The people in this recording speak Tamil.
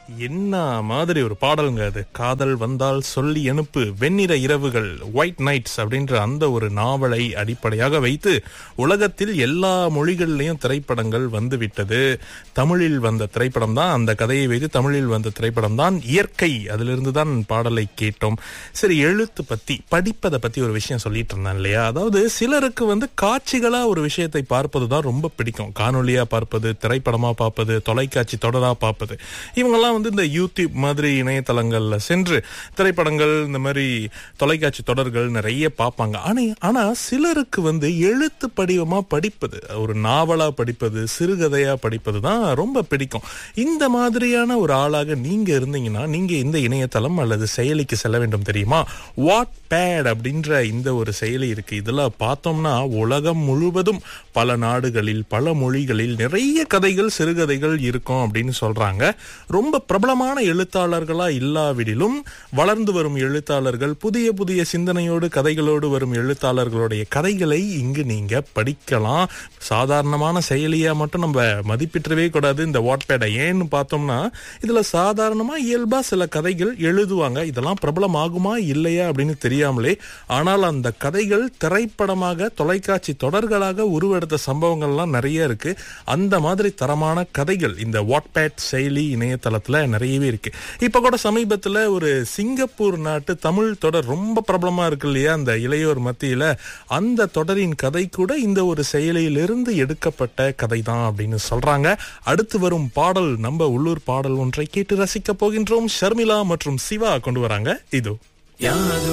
என்ன மாதிரி ஒரு பாடலுங்க அது காதல் வந்தால் சொல்லி அனுப்பு வெண்ணிற இரவுகள் ஒயிட் நைட்ஸ் அப்படின்ற அந்த ஒரு நாவலை அடிப்படையாக வைத்து உலகத்தில் எல்லா மொழிகள்லயும் திரைப்படங்கள் வந்து விட்டது தமிழில் வந்த திரைப்படம் தான் அந்த கதையை வைத்து தமிழில் வந்த திரைப்படம் தான் இயற்கை அதிலிருந்து தான் பாடலை கேட்டோம் சரி எழுத்து பத்தி படிப்பதை பத்தி ஒரு விஷயம் சொல்லிட்டு இருந்தேன் இல்லையா அதாவது சிலருக்கு வந்து காட்சிகளா ஒரு விஷயத்தை பார்ப்பது தான் ரொம்ப பிடிக்கும் காணொலியா பார்ப்பது திரைப்படமா பார்ப்பது தொலைக்காட்சி தொடரா பார்ப்பது இவங்கெல்லாம் வந்து இந்த யூடியூப் மாதிரி இணையதளங்கள்ல சென்று திரைப்படங்கள் இந்த மாதிரி தொலைக்காட்சி தொடர்கள் நிறைய பார்ப்பாங்க ஆனா ஆனா சிலருக்கு வந்து எழுத்து படிவமா படிப்பது ஒரு நாவலா படிப்பது சிறுகதையா படிப்பது தான் ரொம்ப பிடிக்கும் இந்த மாதிரியான ஒரு ஆளாக நீங்க இருந்தீங்கன்னா நீங்க இந்த இணையதளம் அல்லது செயலிக்கு செல்ல வேண்டும் தெரியுமா வாட் பேட் அப்படின்ற இந்த ஒரு செயலி இருக்கு இதுல பார்த்தோம்னா உலகம் முழுவதும் பல நாடுகளில் பல மொழிகளில் நிறைய கதைகள் சிறுகதைகள் இருக்கும் அப்படின்னு சொல்றாங்க ரொம்ப பிரபலமான எழுத்தாளர்களா இல்லாவிடிலும் வளர்ந்து வரும் எழுத்தாளர்கள் புதிய புதிய சிந்தனையோடு கதைகளோடு வரும் எழுத்தாளர்களுடைய கதைகளை இங்கு நீங்க படிக்கலாம் சாதாரணமான செயலியா மட்டும் நம்ம மதிப்பிட்டவே கூடாது இந்த வாட்பேடை ஏன்னு பார்த்தோம்னா இதுல சாதாரணமா இயல்பா சில கதைகள் எழுதுவாங்க இதெல்லாம் பிரபலமாகுமா இல்லையா அப்படின்னு தெரியாமலே ஆனால் அந்த கதைகள் திரைப்படமாக தொலைக்காட்சி தொடர்களாக உருவெடுத்த சம்பவங்கள்லாம் நிறைய இருக்கு அந்த மாதிரி தரமான கதைகள் இந்த வாட்பேட் செயலி இணையதளத்துல நிறையவே இருக்கு இப்ப கூட சமீபத்துல ஒரு சிங்கப்பூர் நாட்டு தமிழ் தொடர் ரொம்ப பிரபலமா இருக்கு இல்லையா அந்த இளையோர் மத்தியில அந்த தொடரின் கதை கூட இந்த ஒரு செயலியிலிருந்து எடுக்கப்பட்ட கதை தான் அப்படின்னு சொல்றாங்க அடுத்து வரும் பாடல் நம்ம உள்ளூர் பாடல் ஒன்றை கேட்டு ரசிக்க போகின்றோம் ஷர்மிளா மற்றும் சிவா கொண்டு வராங்க இதோ